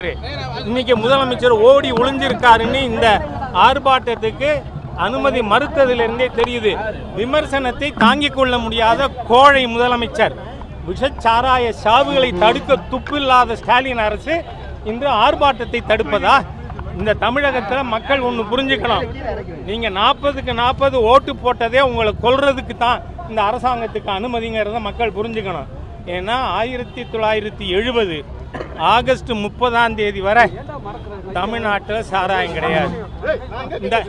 போட்டு இன்னைக்கு முதலமைச்சர் ஓடி ஒளிஞ்சிருக்காருன்னு இந்த ஆர்ப்பாட்டத்துக்கு அனுமதி மறுத்ததிலிருந்தே தெரியுது விமர்சனத்தை தாங்கிக் கொள்ள முடியாத கோழை முதலமைச்சர் விஷச்சாராய சாவுகளை தடுக்க துப்பில்லாத ஸ்டாலின் அரசு இன்று ஆர்ப்பாட்டத்தை தடுப்பதா இந்த தமிழகத்தில் மக்கள் ஒன்று புரிஞ்சுக்கணும் நீங்கள் நாற்பதுக்கு நாற்பது ஓட்டு போட்டதே உங்களை கொல்றதுக்கு தான் இந்த அரசாங்கத்துக்கு அனுமதிங்கிறத மக்கள் புரிஞ்சுக்கணும் ஏன்னா ஆயிரத்தி தொள்ளாயிரத்தி எழுபது ஆகஸ்ட் முப்பதாம் தேதி வரை தமிழ்நாட்டில் சாராயம் கிடையாது இந்த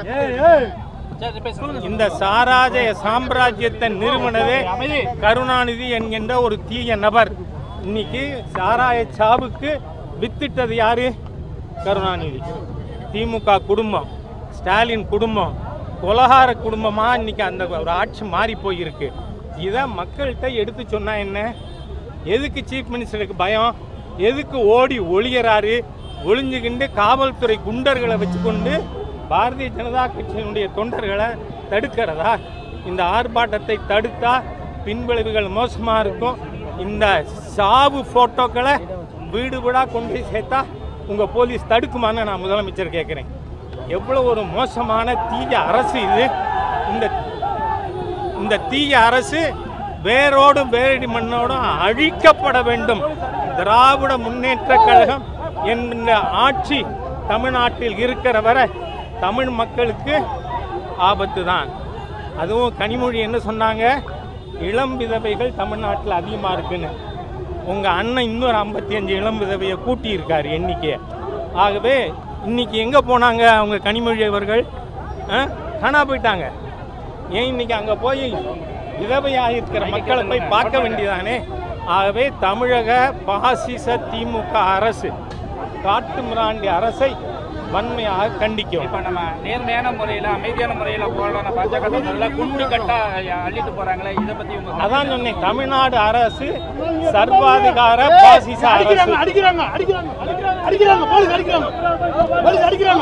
இந்த சாராஜய சாம்ராஜ்யத்தை நிறுவனவே கருணாநிதி என்கின்ற ஒரு தீய நபர் இன்னைக்கு சாராய சாவுக்கு வித்திட்டது யாரு கருணாநிதி திமுக குடும்பம் ஸ்டாலின் குடும்பம் கொலகார குடும்பமா இன்னைக்கு அந்த ஒரு ஆட்சி மாறி போயிருக்கு இதை மக்கள்கிட்ட எடுத்து சொன்னா என்ன எதுக்கு சீஃப் மினிஸ்டருக்கு பயம் எதுக்கு ஓடி ஒளியறாரு ஒளிஞ்சுக்கிண்டு காவல்துறை குண்டர்களை வச்சுக்கொண்டு பாரதிய ஜனதா கட்சியினுடைய தொண்டர்களை தடுக்கிறதா இந்த ஆர்ப்பாட்டத்தை தடுத்தா பின்விளைவுகள் மோசமாக இருக்கும் இந்த சாவு ஃபோட்டோக்களை வீடு வீடாக கொண்டு போய் சேர்த்தா உங்கள் போலீஸ் தடுக்குமான்னு நான் முதலமைச்சர் கேட்குறேன் எவ்வளோ ஒரு மோசமான தீய அரசு இது இந்த இந்த தீய அரசு வேரோடும் வேரடி மண்ணோடும் அழிக்கப்பட வேண்டும் திராவிட முன்னேற்ற கழகம் என்கின்ற ஆட்சி தமிழ்நாட்டில் இருக்கிற வரை தமிழ் மக்களுக்கு ஆபத்து தான் அதுவும் கனிமொழி என்ன சொன்னாங்க இளம் விதவைகள் தமிழ்நாட்டில் அதிகமாக இருக்குன்னு உங்கள் அண்ணன் இன்னொரு ஐம்பத்தி அஞ்சு இளம் விதவையை கூட்டியிருக்காரு எண்ணிக்கையை ஆகவே இன்னைக்கு எங்கே போனாங்க அவங்க கனிமொழி அவர்கள் ஆ? காணா போயிட்டாங்க ஏன் இன்னைக்கு அங்கே போய் விதவையாக இருக்கிற மக்களை போய் பார்க்க வேண்டியதானே ஆகவே தமிழக பாசிச திமுக அரசு காட்டு மிராண்டி அரசை வன்மையாக கண்டிக்கும் இப்ப நம்ம நேர்மையான முறையில அமைதியான முறையில போராட பாஜக தொண்டர்களை குண்டு கட்டா அள்ளிட்டு போறாங்களே இதை பத்தி உங்க அதான் சொன்னேன் தமிழ்நாடு அரசு சர்வாதிகார பாசிச அரசு அடிக்கிறாங்க அடிக்கிறாங்க அடிக்கிறாங்க அடிக்கிறாங்க அடிக்கிறாங்க போலீஸ் அடிக்கிறாங்க போலீஸ் அடிக்கிறாங்க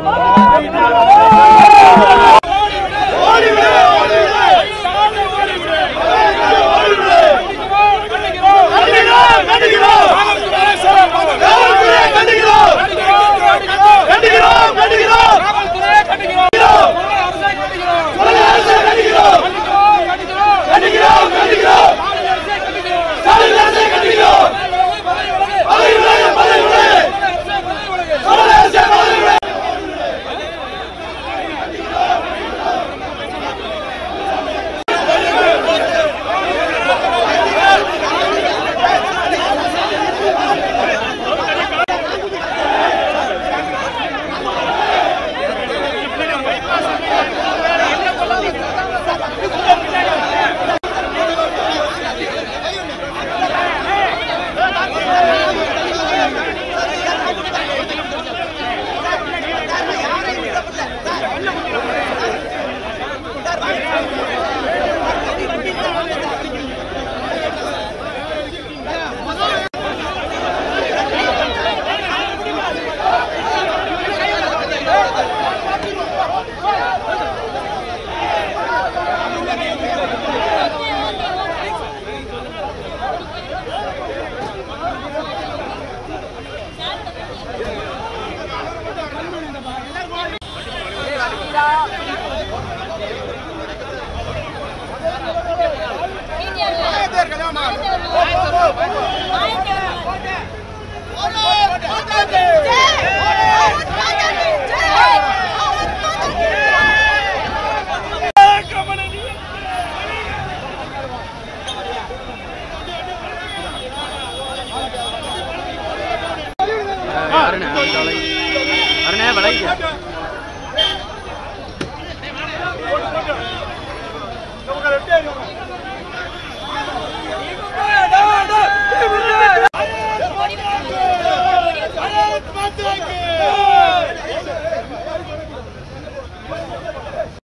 அருணே விலகி ரெட்டே